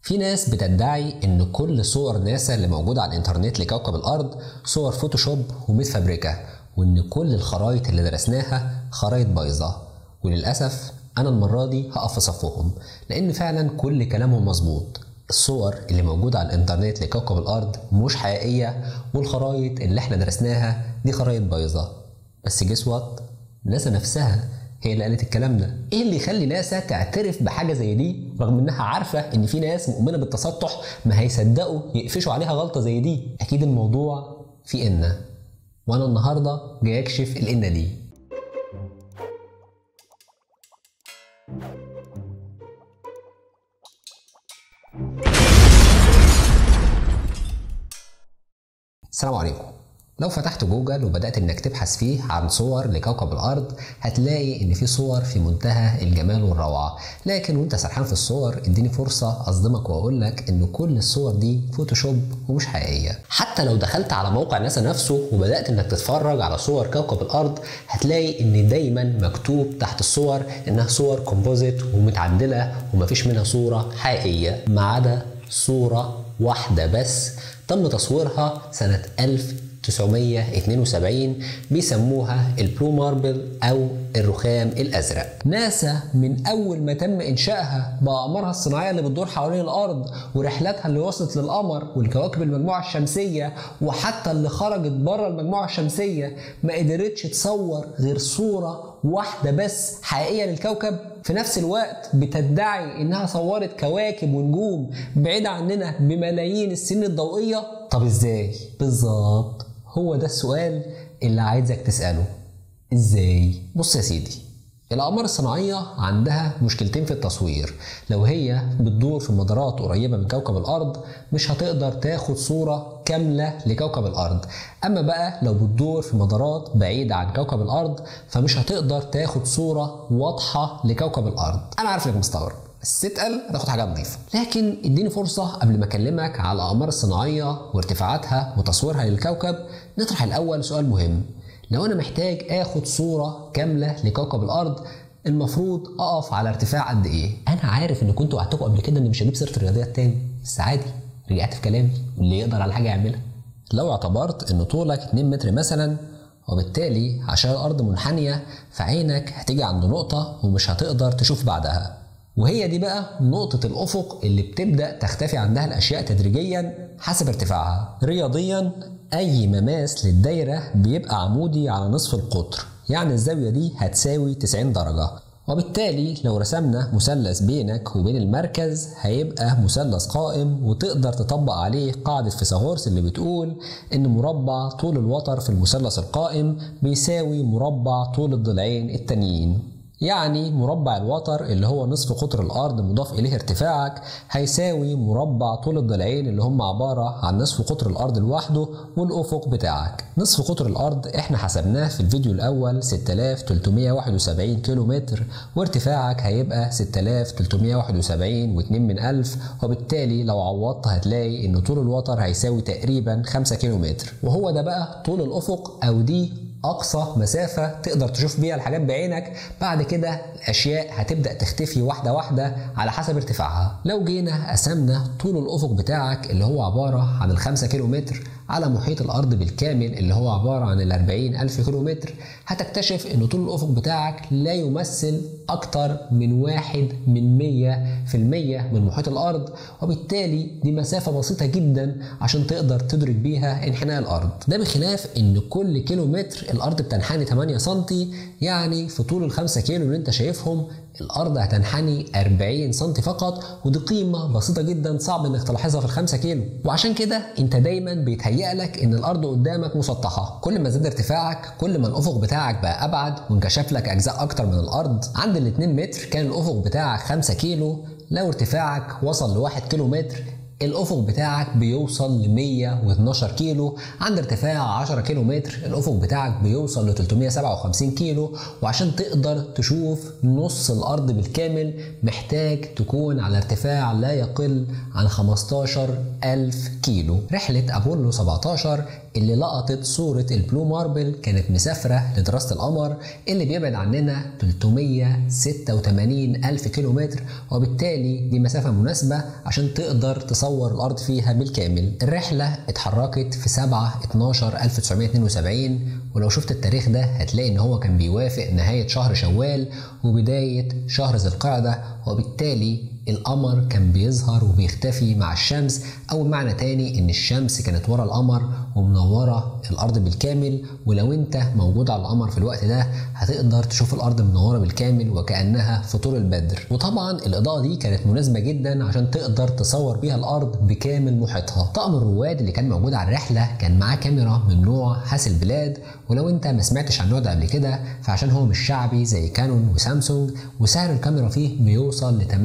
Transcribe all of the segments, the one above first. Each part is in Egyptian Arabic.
في ناس بتدعي ان كل صور ناسا اللي موجودة على الانترنت لكوكب الارض صور فوتوشوب ومتفبركة وان كل الخرايط اللي درسناها خرايط بايظة وللأسف أنا المرة دي هقف في صفهم لأن فعلا كل كلامهم مظبوط الصور اللي موجودة على الإنترنت لكوكب الأرض مش حقيقية والخرايط اللي احنا درسناها دي خرايط بايظة بس جس وات ناسا نفسها هي اللي قالت الكلام ده ايه اللي يخلي ناسا تعترف بحاجه زي دي رغم انها عارفه ان في ناس مؤمنه بالتسطح ما هيصدقوا يقفشوا عليها غلطه زي دي اكيد الموضوع في ان وانا النهارده جاي اكشف الان دي السلام عليكم لو فتحت جوجل وبدأت إنك تبحث فيه عن صور لكوكب الأرض هتلاقي إن في صور في منتهى الجمال والروعة، لكن وأنت سرحان في الصور اديني فرصة أصدمك وأقول لك إن كل الصور دي فوتوشوب ومش حقيقية. حتى لو دخلت على موقع ناسا نفسه وبدأت إنك تتفرج على صور كوكب الأرض هتلاقي إن دايما مكتوب تحت الصور إنها صور كومبوزيت ومتعدلة ومفيش منها صورة حقيقية ما عدا صورة واحدة بس تم تصويرها سنة 1972 بيسموها البلو ماربل أو الرخام الأزرق ناسا من أول ما تم إنشائها بأقمارها الصناعية اللي بتدور حوالين الأرض ورحلاتها اللي وصلت للقمر والكواكب المجموعة الشمسية وحتى اللي خرجت بره المجموعة الشمسية ما قدرتش تصور غير صورة واحدة بس حقيقية للكوكب في نفس الوقت بتدعي انها صورت كواكب ونجوم بعيدة عننا بملايين السنين الضوئية طب ازاي؟ بالظبط هو ده السؤال اللي عايزك تسأله ازاي؟ بص يا سيدي الأقمار الصناعية عندها مشكلتين في التصوير لو هي بتدور في مدارات قريبة من كوكب الأرض مش هتقدر تاخد صورة كاملة لكوكب الأرض أما بقى لو بتدور في مدارات بعيدة عن كوكب الأرض فمش هتقدر تاخد صورة واضحة لكوكب الأرض أنا عارف إنك مستغرب بس اتقل هتاخد حاجة نظيفة لكن اديني فرصة قبل ما أكلمك على الأقمار الصناعية وارتفاعاتها وتصويرها للكوكب نطرح الأول سؤال مهم لو انا محتاج اخد صوره كامله لكوكب الارض المفروض اقف على ارتفاع قد ايه انا عارف ان كنت وعدتكم قبل كده اني مش هجيب سيره الرياضيات تاني بس عادي رجعت في كلامي واللي يقدر على حاجه يعملها لو اعتبرت ان طولك 2 متر مثلا وبالتالي عشان الارض منحنيه فعينك هتيجي عند نقطه ومش هتقدر تشوف بعدها وهي دي بقى نقطة الأفق اللي بتبدأ تختفي عندها الأشياء تدريجيا حسب ارتفاعها رياضيا أي مماس للدايرة بيبقى عمودي على نصف القطر يعني الزاوية دي هتساوي 90 درجة وبالتالي لو رسمنا مثلث بينك وبين المركز هيبقى مثلث قائم وتقدر تطبق عليه قاعدة فيثاغورس اللي بتقول إن مربع طول الوتر في المثلث القائم بيساوي مربع طول الضلعين التانيين يعني مربع الوتر اللي هو نصف قطر الأرض مضاف إليه ارتفاعك هيساوي مربع طول الضلعين اللي هم عبارة عن نصف قطر الأرض لوحده والأفق بتاعك نصف قطر الأرض احنا حسبناه في الفيديو الأول 6371 كيلو متر وارتفاعك هيبقى 6371 و2 من ألف وبالتالي لو عوضت هتلاقي إن طول الوتر هيساوي تقريبا 5 كيلو متر وهو ده بقى طول الأفق أو دي اقصى مسافه تقدر تشوف بيها الحاجات بعينك بعد كده الاشياء هتبدا تختفي واحده واحده على حسب ارتفاعها لو جينا قسمنا طول الافق بتاعك اللي هو عباره عن الخمسة كيلو متر على محيط الأرض بالكامل اللي هو عبارة عن الأربعين ألف كيلو متر هتكتشف إن طول الأفق بتاعك لا يمثل أكتر من واحد من مية في المية من محيط الأرض وبالتالي دي مسافة بسيطة جدا عشان تقدر تدرك بيها انحناء الأرض ده بخلاف إن كل كيلو متر الأرض بتنحني 8 سنتي يعني في طول الخمسة كيلو اللي أنت شايفهم الأرض هتنحني 40 سم فقط ودي قيمة بسيطة جدا صعب إنك تلاحظها في الخمسة كيلو وعشان كده أنت دايما بيتهيأ لك إن الأرض قدامك مسطحة كل ما زاد ارتفاعك كل ما الأفق بتاعك بقى أبعد وانكشف لك أجزاء أكتر من الأرض عند ال 2 متر كان الأفق بتاعك 5 كيلو لو ارتفاعك وصل ل 1 كيلو متر الافق بتاعك بيوصل ل 112 كيلو عند ارتفاع 10 كيلو متر الافق بتاعك بيوصل ل 357 كيلو وعشان تقدر تشوف نص الارض بالكامل محتاج تكون على ارتفاع لا يقل عن 15 ألف كيلو رحلة أبولو 17 اللي لقطت صورة البلو ماربل كانت مسافرة لدراسة القمر اللي بيبعد عننا 386 ألف كيلو متر وبالتالي دي مسافة مناسبة عشان تقدر تصور الأرض فيها بالكامل الرحلة اتحركت في 7 12 1972 ولو شفت التاريخ ده هتلاقي ان هو كان بيوافق نهاية شهر شوال وبداية شهر ذي القعدة وبالتالي القمر كان بيظهر وبيختفي مع الشمس او بمعنى تاني ان الشمس كانت ورا القمر ومنوره الارض بالكامل ولو انت موجود على القمر في الوقت ده هتقدر تشوف الارض منوره بالكامل وكانها فطور البدر وطبعا الاضاءه دي كانت مناسبه جدا عشان تقدر تصور بيها الارض بكامل محيطها طقم الرواد اللي كان موجود على الرحله كان معاه كاميرا من نوع حاس البلاد ولو انت ما سمعتش عن النوع ده قبل كده فعشان هو مش شعبي زي كانون وسامسونج وسعر الكاميرا فيه بيوصل ل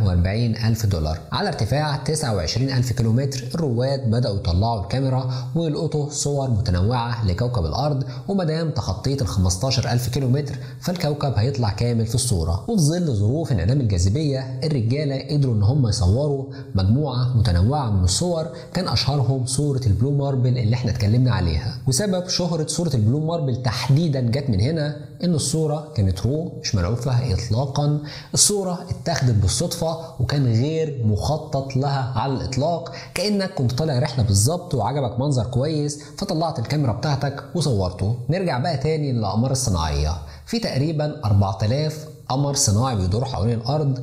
48 ألف دولار على ارتفاع 29 ألف كيلومتر الرواد بدأوا يطلعوا الكاميرا ويلقطوا صور متنوعة لكوكب الأرض ومادام تخطيت ال 15 ألف كيلومتر فالكوكب هيطلع كامل في الصورة وفي ظل ظروف انعدام الجاذبية الرجالة قدروا إن هم يصوروا مجموعة متنوعة من الصور كان أشهرهم صورة البلو ماربل اللي احنا اتكلمنا عليها وسبب شهرة صورة البلو ماربل تحديدا جت من هنا ان الصوره كانت رو مش ملعوب فيها اطلاقا الصوره اتاخدت بالصدفه وكان غير مخطط لها على الاطلاق كانك كنت طالع رحله بالظبط وعجبك منظر كويس فطلعت الكاميرا بتاعتك وصورته نرجع بقى تاني للاقمار الصناعيه في تقريبا 4000 قمر صناعي بيدور حوالين الارض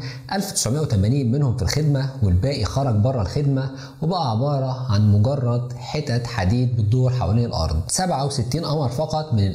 1980 منهم في الخدمه والباقي خرج بره الخدمه وبقى عباره عن مجرد حتت حديد بتدور حوالين الارض 67 قمر فقط من ال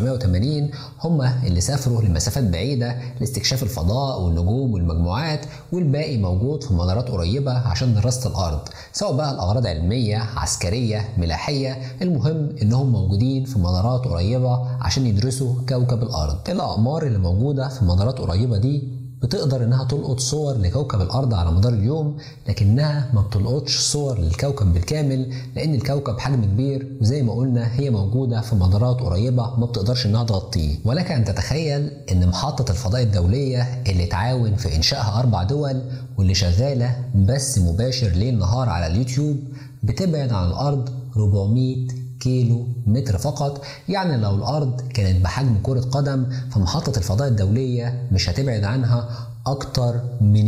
1980 هم اللي سافروا لمسافات بعيده لاستكشاف الفضاء والنجوم والمجموعات والباقي موجود في مدارات قريبه عشان دراسه الارض سواء بقى لاغراض علميه عسكريه ملاحيه المهم انهم موجودين في مدارات قريبه عشان يدرسوا كوكب الارض الاقمار اللي موجوده في مدارات قريبه دي بتقدر انها تلقط صور لكوكب الارض على مدار اليوم لكنها ما بتلقطش صور للكوكب بالكامل لان الكوكب حجم كبير وزي ما قلنا هي موجوده في مدارات قريبه ما بتقدرش انها تغطيه ولك ان تتخيل ان محطه الفضاء الدوليه اللي تعاون في انشائها اربع دول واللي شغاله بث مباشر ليل نهار على اليوتيوب بتبعد عن الارض 400 كيلو متر فقط يعني لو الأرض كانت بحجم كرة قدم فمحطة الفضاء الدولية مش هتبعد عنها أكتر من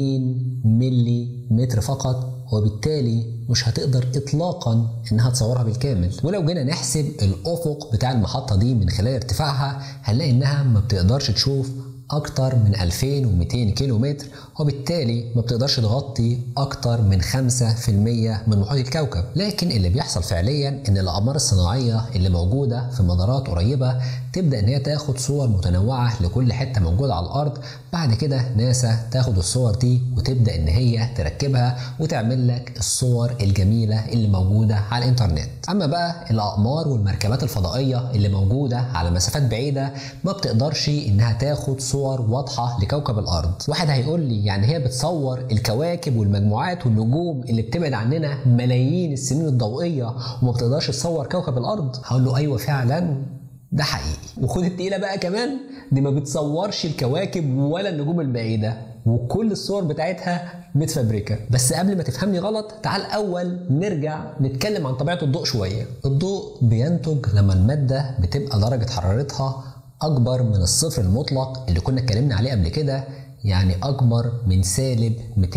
2 ملي متر فقط وبالتالي مش هتقدر اطلاقا انها تصورها بالكامل ولو جينا نحسب الافق بتاع المحطه دي من خلال ارتفاعها هنلاقي انها ما بتقدرش تشوف أكتر من 2200 كيلو متر وبالتالي ما بتقدرش تغطي أكتر من 5% من محيط الكوكب لكن اللي بيحصل فعليا إن الأقمار الصناعية اللي موجودة في مدارات قريبة تبدأ إن هي تاخد صور متنوعة لكل حتة موجودة على الأرض بعد كده ناسا تاخد الصور دي وتبدأ إن هي تركبها وتعمل لك الصور الجميلة اللي موجودة على الإنترنت أما بقى الأقمار والمركبات الفضائية اللي موجودة على مسافات بعيدة ما بتقدرش إنها تاخد صور واضحة لكوكب الأرض واحد هيقول لي يعني هي بتصور الكواكب والمجموعات والنجوم اللي بتبعد عننا ملايين السنين الضوئية وما بتقدرش تصور كوكب الأرض هقول له أيوة فعلا ده حقيقي وخد التقيلة بقى كمان دي ما بتصورش الكواكب ولا النجوم البعيدة وكل الصور بتاعتها متفبركة بس قبل ما تفهمني غلط تعال أول نرجع نتكلم عن طبيعة الضوء شوية الضوء بينتج لما المادة بتبقى درجة حرارتها أكبر من الصفر المطلق اللي كنا اتكلمنا عليه قبل كده يعني أكبر من سالب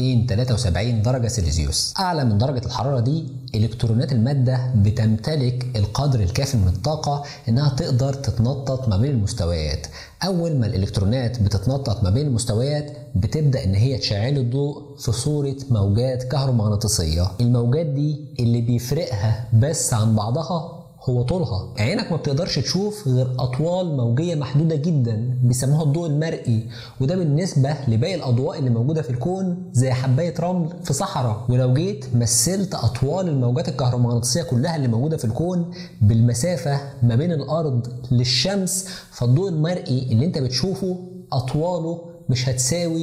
273 درجة سيليزيوس أعلى من درجة الحرارة دي إلكترونات المادة بتمتلك القدر الكافي من الطاقة إنها تقدر تتنطط ما بين المستويات أول ما الإلكترونات بتتنطط ما بين المستويات بتبدأ إن هي تشعل الضوء في صورة موجات كهرومغناطيسية الموجات دي اللي بيفرقها بس عن بعضها هو طولها عينك ما بتقدرش تشوف غير اطوال موجيه محدوده جدا بيسموها الضوء المرئي وده بالنسبه لباقي الاضواء اللي موجوده في الكون زي حبايه رمل في صحراء ولو جيت مثلت اطوال الموجات الكهرومغناطيسيه كلها اللي موجوده في الكون بالمسافه ما بين الارض للشمس فالضوء المرئي اللي انت بتشوفه اطواله مش هتساوي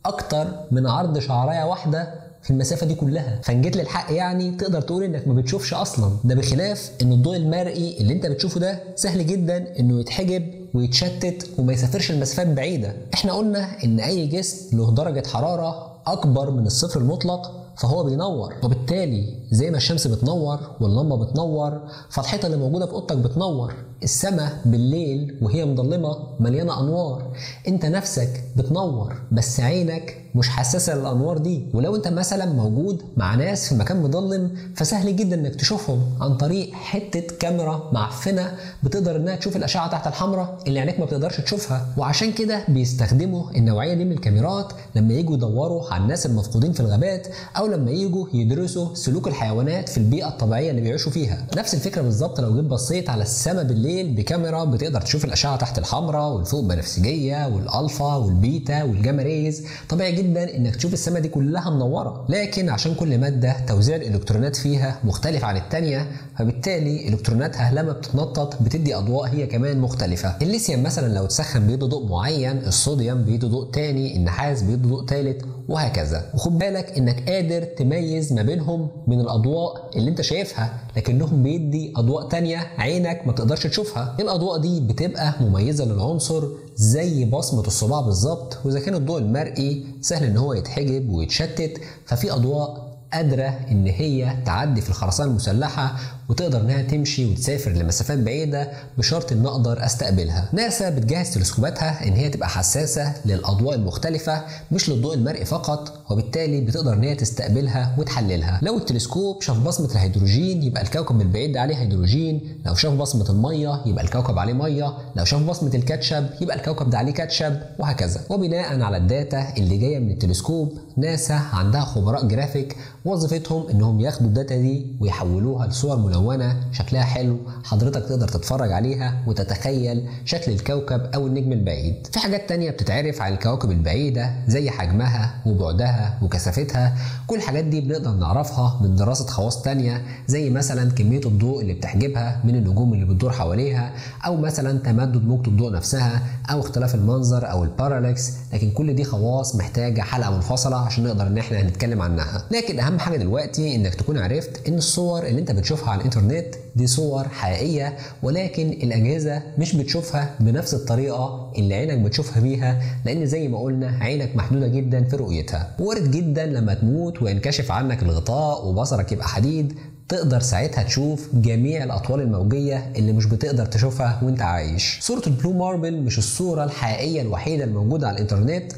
اكتر من عرض شعرايه واحده في المسافه دي كلها فان جيت للحق يعني تقدر تقول انك ما بتشوفش اصلا ده بخلاف ان الضوء المرئي اللي انت بتشوفه ده سهل جدا انه يتحجب ويتشتت وما يسافرش المسافات بعيده احنا قلنا ان اي جسم له درجه حراره اكبر من الصفر المطلق فهو بينور وبالتالي زي ما الشمس بتنور واللمبه بتنور فالحيطه اللي موجوده في اوضتك بتنور السماء بالليل وهي مظلمه مليانه انوار انت نفسك بتنور بس عينك مش حساسه للانوار دي ولو انت مثلا موجود مع ناس في مكان مظلم فسهل جدا انك تشوفهم عن طريق حته كاميرا معفنه بتقدر انها تشوف الاشعه تحت الحمراء اللي عينيك ما بتقدرش تشوفها وعشان كده بيستخدموا النوعيه دي من الكاميرات لما يجوا يدوروا على الناس المفقودين في الغابات او لما يجوا يدرسوا سلوك الحيوانات في البيئه الطبيعيه اللي بيعيشوا فيها نفس الفكره بالظبط لو جيت بصيت على السماء بالليل بكاميرا بتقدر تشوف الاشعه تحت الحمراء والفوق بنفسجيه والالفا والبيتا والجاما ريز طبيعي جدا انك تشوف السماء دي كلها منوره لكن عشان كل ماده توزيع الالكترونات فيها مختلف عن الثانيه فبالتالي الكتروناتها لما بتتنطط بتدي اضواء هي كمان مختلفه الليثيوم مثلا لو تسخن بيدي ضوء معين الصوديوم بيدي ضوء تاني النحاس بيدي ضوء ثالث وهكذا وخد بالك انك قادر تميز ما بينهم من الاضواء اللي انت شايفها لكنهم بيدي اضواء تانية عينك ما تقدرش تشوفها الاضواء دي بتبقى مميزه للعنصر زي بصمه الصباع بالظبط واذا كان الضوء المرئي سهل ان هو يتحجب ويتشتت ففي اضواء قادرة إن هي تعدي في الخرسانة المسلحة وتقدر إنها تمشي وتسافر لمسافات بعيدة بشرط إن أقدر أستقبلها. ناسا بتجهز تلسكوباتها إن هي تبقى حساسة للأضواء المختلفة مش للضوء المرئي فقط وبالتالي بتقدر إن هي تستقبلها وتحللها. لو التلسكوب شاف بصمة الهيدروجين يبقى الكوكب البعيد ده عليه هيدروجين، لو شاف بصمة المية يبقى الكوكب عليه مية، لو شاف بصمة الكاتشب يبقى الكوكب ده عليه كاتشب وهكذا. وبناء على الداتا اللي جاية من التلسكوب ناسا عندها خبراء جرافيك وظيفتهم انهم ياخدوا الداتا دي ويحولوها لصور ملونه شكلها حلو حضرتك تقدر تتفرج عليها وتتخيل شكل الكوكب او النجم البعيد في حاجات تانية بتتعرف عن الكواكب البعيده زي حجمها وبعدها وكثافتها كل الحاجات دي بنقدر نعرفها من دراسه خواص تانية زي مثلا كميه الضوء اللي بتحجبها من النجوم اللي بتدور حواليها او مثلا تمدد موجه الضوء نفسها او اختلاف المنظر او البارالكس لكن كل دي خواص محتاجه حلقه منفصله عشان نقدر ان احنا نتكلم عنها لكن اهم حاجه دلوقتي انك تكون عرفت ان الصور اللي انت بتشوفها على الانترنت دي صور حقيقيه ولكن الاجهزه مش بتشوفها بنفس الطريقه اللي عينك بتشوفها بيها لان زي ما قلنا عينك محدوده جدا في رؤيتها وارد جدا لما تموت وينكشف عنك الغطاء وبصرك يبقى حديد تقدر ساعتها تشوف جميع الاطوال الموجيه اللي مش بتقدر تشوفها وانت عايش صوره البلو ماربل مش الصوره الحقيقيه الوحيده الموجوده على الانترنت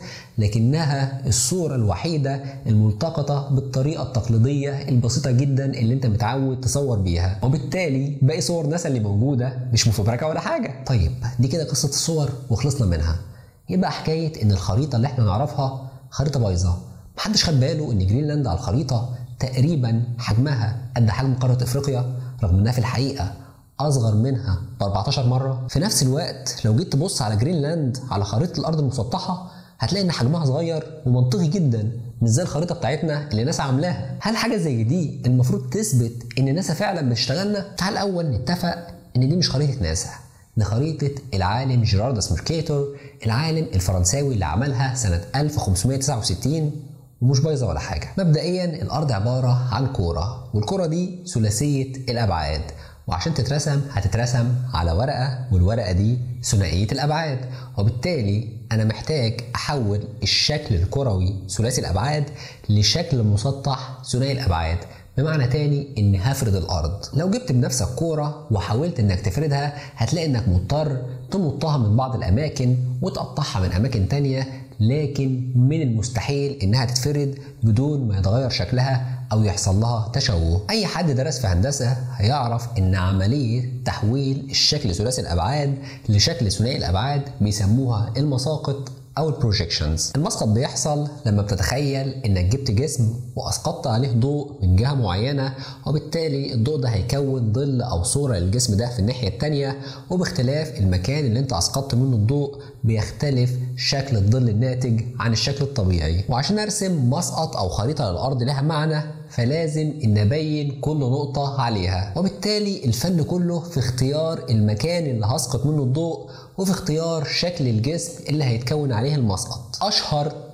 لكنها الصوره الوحيده الملتقطه بالطريقه التقليديه البسيطه جدا اللي انت متعود تصور بيها وبالتالي باقي صور ناسا اللي موجوده مش مفبركه ولا حاجه طيب دي كده قصه الصور وخلصنا منها يبقى حكايه ان الخريطه اللي احنا نعرفها خريطه بايظه محدش خد باله ان جرينلاند على الخريطه تقريبا حجمها قد حجم قاره افريقيا رغم انها في الحقيقه اصغر منها ب 14 مره في نفس الوقت لو جيت تبص على جرينلاند على خريطه الارض المسطحه هتلاقي ان حجمها صغير ومنطقي جدا مش زي الخريطه بتاعتنا اللي ناسا عاملاها هل حاجه زي دي المفروض تثبت ان ناسا فعلا بتشتغلنا تعال الاول نتفق ان دي مش خريطه ناسا دي خريطة العالم جيراردس ميركيتور العالم الفرنساوي اللي عملها سنة 1569 ومش بايظه ولا حاجه مبدئيا الارض عباره عن كوره والكوره دي ثلاثيه الابعاد وعشان تترسم هتترسم على ورقه والورقه دي ثنائيه الابعاد وبالتالي انا محتاج احول الشكل الكروي ثلاثي الابعاد لشكل مسطح ثنائي الابعاد بمعنى تاني ان هفرد الارض لو جبت بنفسك كوره وحاولت انك تفردها هتلاقي انك مضطر تمطها من بعض الاماكن وتقطعها من اماكن تانية لكن من المستحيل انها تتفرد بدون ما يتغير شكلها او يحصل لها تشوه اي حد درس في هندسه هيعرف ان عمليه تحويل الشكل ثلاثي الابعاد لشكل ثنائي الابعاد بيسموها المساقط او البروجيكشنز المسقط بيحصل لما بتتخيل انك جبت جسم واسقطت عليه ضوء من جهه معينه وبالتالي الضوء ده هيكون ظل او صوره للجسم ده في الناحيه التانيه وباختلاف المكان اللي انت اسقطت منه الضوء بيختلف شكل الظل الناتج عن الشكل الطبيعي وعشان ارسم مسقط او خريطه للارض لها معنى فلازم ان ابين كل نقطه عليها وبالتالي الفن كله في اختيار المكان اللي هسقط منه الضوء وفي اختيار شكل الجسم اللي هيتكون عليه المسقط اشهر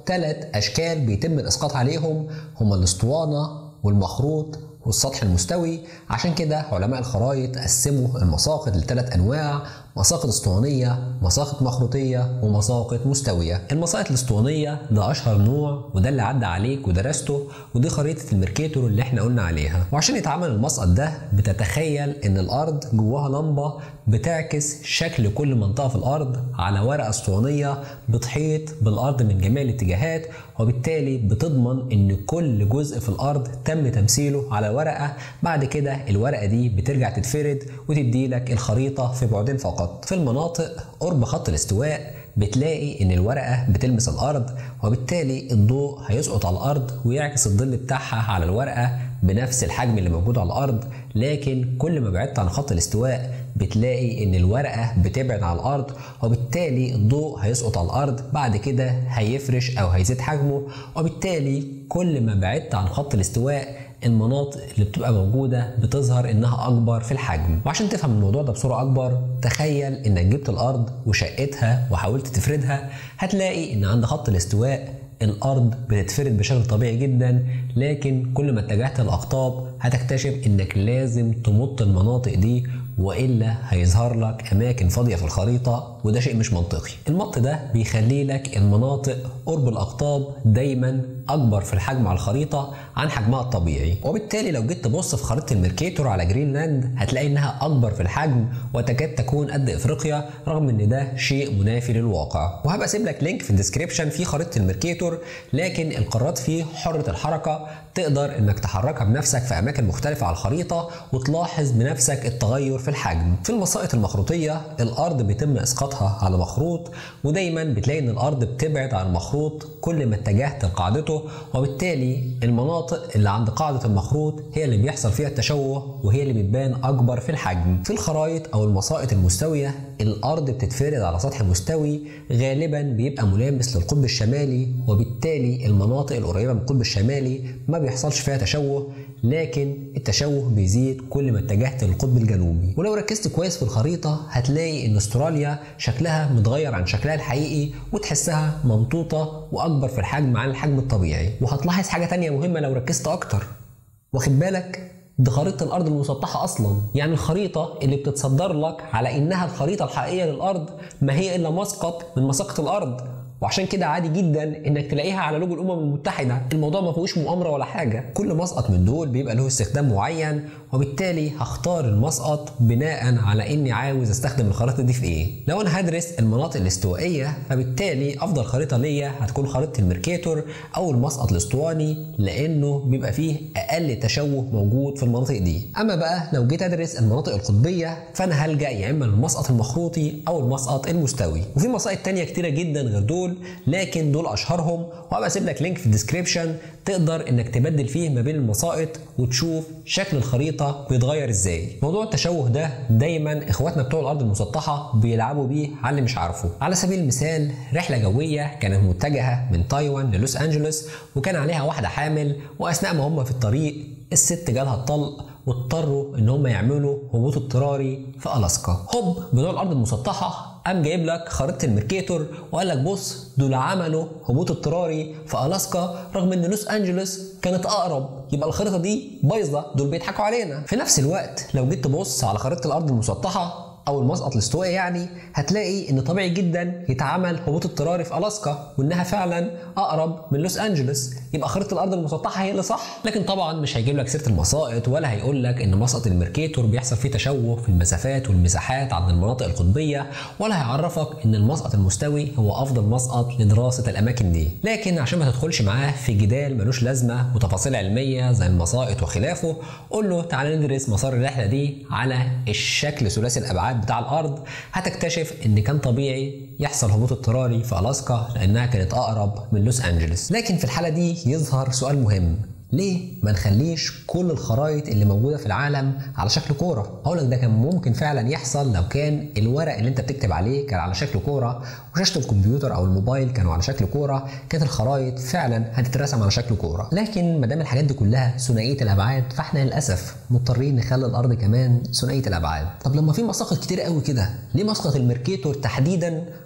ثلاث اشكال بيتم الاسقاط عليهم هما الاسطوانه والمخروط والسطح المستوي عشان كده علماء الخرايط قسموا المساقط لثلاث انواع مساقط اسطوانية، مساقط مخروطية، ومساقط مستوية. المساقط الاسطوانية ده أشهر نوع وده اللي عدى عليك ودرسته ودي خريطة الميركاتور اللي احنا قلنا عليها. وعشان يتعمل المسقط ده بتتخيل إن الأرض جواها لمبة بتعكس شكل كل منطقة في الأرض على ورقة اسطوانية بتحيط بالأرض من جميع الاتجاهات وبالتالي بتضمن إن كل جزء في الأرض تم تمثيله على ورقة بعد كده الورقة دي بترجع تتفرد وتدي لك الخريطة في بعدين فقط. في المناطق قرب خط الاستواء بتلاقي ان الورقه بتلمس الارض وبالتالي الضوء هيسقط على الارض ويعكس الظل بتاعها على الورقه بنفس الحجم اللي موجود على الارض لكن كل ما بعدت عن خط الاستواء بتلاقي ان الورقه بتبعد عن الارض وبالتالي الضوء هيسقط على الارض بعد كده هيفرش او هيزيد حجمه وبالتالي كل ما بعدت عن خط الاستواء المناطق اللي بتبقى موجودة بتظهر إنها أكبر في الحجم وعشان تفهم الموضوع ده بصورة أكبر تخيل إنك جبت الأرض وشقتها وحاولت تفردها هتلاقي إن عند خط الاستواء الأرض بتتفرد بشكل طبيعي جدا لكن كل ما اتجهت الأقطاب هتكتشف إنك لازم تمط المناطق دي والا هيظهر لك اماكن فاضيه في الخريطه وده شيء مش منطقي المط ده بيخلي لك المناطق قرب الاقطاب دايما اكبر في الحجم على الخريطه عن حجمها الطبيعي وبالتالي لو جيت تبص في خريطه الميركاتور على جرينلاند هتلاقي انها اكبر في الحجم وتكاد تكون قد افريقيا رغم ان ده شيء منافي للواقع وهبقى اسيب لك لينك في الديسكريبشن في خريطه الميركاتور لكن القارات فيه حره الحركه تقدر انك تحركها بنفسك في اماكن مختلفه على الخريطه وتلاحظ بنفسك التغير في الحجم في المساقط المخروطيه الارض بيتم اسقاطها على مخروط ودايما بتلاقي ان الارض بتبعد عن المخروط كل ما اتجهت لقاعدته وبالتالي المناطق اللي عند قاعده المخروط هي اللي بيحصل فيها التشوه وهي اللي بتبان اكبر في الحجم في الخرايط او المساقط المستويه الارض بتتفرد على سطح مستوي غالبا بيبقى ملامس للقطب الشمالي وبالتالي المناطق القريبه من القطب الشمالي ما بيحصلش فيها تشوه لكن التشوه بيزيد كل ما اتجهت للقطب الجنوبي ولو ركزت كويس في الخريطه هتلاقي ان استراليا شكلها متغير عن شكلها الحقيقي وتحسها ممطوطه واكبر في الحجم عن الحجم الطبيعي وهتلاحظ حاجه تانية مهمه لو ركزت اكتر واخد بالك دي خريطة الأرض المسطحة أصلا يعني الخريطة اللي بتتصدر لك على إنها الخريطة الحقيقية للأرض ما هي إلا مسقط من مساقط الأرض وعشان كده عادي جدا انك تلاقيها على لوجو الامم المتحده الموضوع ما فيهوش مؤامره ولا حاجه كل مسقط من دول بيبقى له استخدام معين وبالتالي هختار المسقط بناء على اني عاوز استخدم الخريطه دي في ايه لو انا هدرس المناطق الاستوائيه فبالتالي افضل خريطه ليا هتكون خريطه الميركاتور او المسقط الاسطواني لانه بيبقى فيه اقل تشوه موجود في المناطق دي اما بقى لو جيت ادرس المناطق القطبيه فانا هلجا يا اما للمسقط المخروطي او المسقط المستوي وفي مساقط تانية كتيره جدا غير دول لكن دول اشهرهم وهبقى اسيب لك لينك في الديسكريبشن تقدر انك تبدل فيه ما بين المساقط وتشوف شكل الخريطه بيتغير ازاي موضوع التشوه ده دايما اخواتنا بتوع الارض المسطحه بيلعبوا بيه على اللي مش عارفه على سبيل المثال رحله جويه كانت متجهه من تايوان للوس انجلوس وكان عليها واحده حامل واثناء ما هم في الطريق الست جالها الطلق واضطروا ان هم يعملوا هبوط اضطراري في الاسكا هوب بتوع الارض المسطحه قام جايب لك خريطه الميركاتور وقال لك بص دول عملوا هبوط اضطراري في الاسكا رغم ان لوس انجلوس كانت اقرب يبقى الخريطه دي بايظه دول بيضحكوا علينا في نفس الوقت لو جيت تبص على خريطه الارض المسطحه او المسقط الاستوائي يعني هتلاقي ان طبيعي جدا يتعمل هبوط اضطراري في الاسكا وانها فعلا اقرب من لوس انجلوس يبقى خريطه الارض المسطحه هي اللي صح لكن طبعا مش هيجيب لك سيره المساقط ولا هيقول لك ان مسقط الميركاتور بيحصل فيه تشوه في المسافات والمساحات عند المناطق القطبيه ولا هيعرفك ان المسقط المستوي هو افضل مسقط لدراسه الاماكن دي لكن عشان ما تدخلش معاه في جدال ملوش لازمه وتفاصيل علميه زي المساقط وخلافه قول له تعالى ندرس مسار الرحله دي على الشكل ثلاثي الابعاد بتاع الارض هتكتشف ان كان طبيعي يحصل هبوط اضطراري في الاسكا لانها كانت اقرب من لوس انجلوس لكن في الحاله دي يظهر سؤال مهم ليه ما نخليش كل الخرايط اللي موجوده في العالم على شكل كوره هقول لك ده كان ممكن فعلا يحصل لو كان الورق اللي انت بتكتب عليه كان على شكل كوره وشاشه الكمبيوتر او الموبايل كانوا على شكل كوره كانت الخرايط فعلا هتترسم على شكل كوره لكن ما دام الحاجات دي كلها ثنائيه الابعاد فاحنا للاسف مضطرين نخلي الارض كمان ثنائيه الابعاد طب لما في مساقط كتير قوي كده ليه مسقط الميركاتور تحديدا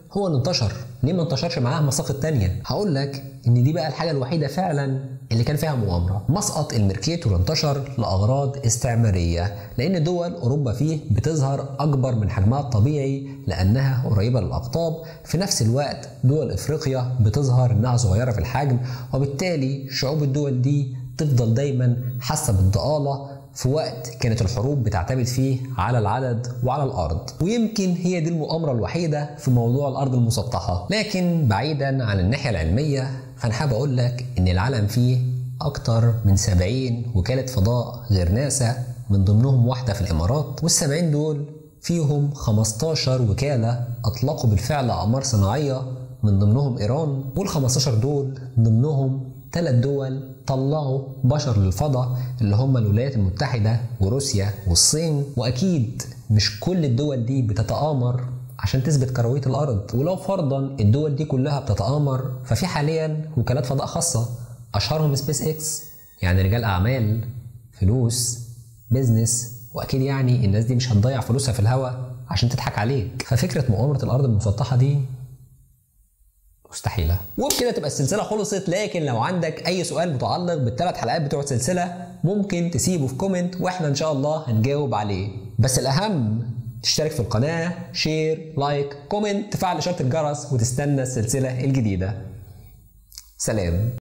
هو اللي انتشر ليه ما انتشرش معاه مساقط تانية هقول لك ان دي بقى الحاجة الوحيدة فعلا اللي كان فيها مؤامرة مسقط الميركيتور انتشر لأغراض استعمارية لأن دول أوروبا فيه بتظهر أكبر من حجمها الطبيعي لأنها قريبة للأقطاب في نفس الوقت دول إفريقيا بتظهر إنها صغيرة في الحجم وبالتالي شعوب الدول دي تفضل دايما حاسة بالضآلة في وقت كانت الحروب بتعتمد فيه على العدد وعلى الارض ويمكن هي دي المؤامره الوحيده في موضوع الارض المسطحه لكن بعيدا عن الناحيه العلميه فانا حابب اقول لك ان العالم فيه اكتر من 70 وكاله فضاء غير ناسا من ضمنهم واحده في الامارات وال70 دول فيهم 15 وكاله اطلقوا بالفعل اقمار صناعيه من ضمنهم ايران وال15 دول ضمنهم ثلاث دول طلعوا بشر للفضاء اللي هم الولايات المتحدة وروسيا والصين وأكيد مش كل الدول دي بتتآمر عشان تثبت كروية الأرض ولو فرضا الدول دي كلها بتتآمر ففي حاليا وكالات فضاء خاصة أشهرهم سبيس إكس يعني رجال أعمال فلوس بيزنس وأكيد يعني الناس دي مش هتضيع فلوسها في الهواء عشان تضحك عليك ففكرة مؤامرة الأرض المسطحة دي مستحيله وبكده تبقى السلسله خلصت لكن لو عندك اي سؤال متعلق بالثلاث حلقات بتوع السلسله ممكن تسيبه في كومنت واحنا ان شاء الله هنجاوب عليه بس الاهم تشترك في القناه شير لايك كومنت تفعل اشاره الجرس وتستنى السلسله الجديده سلام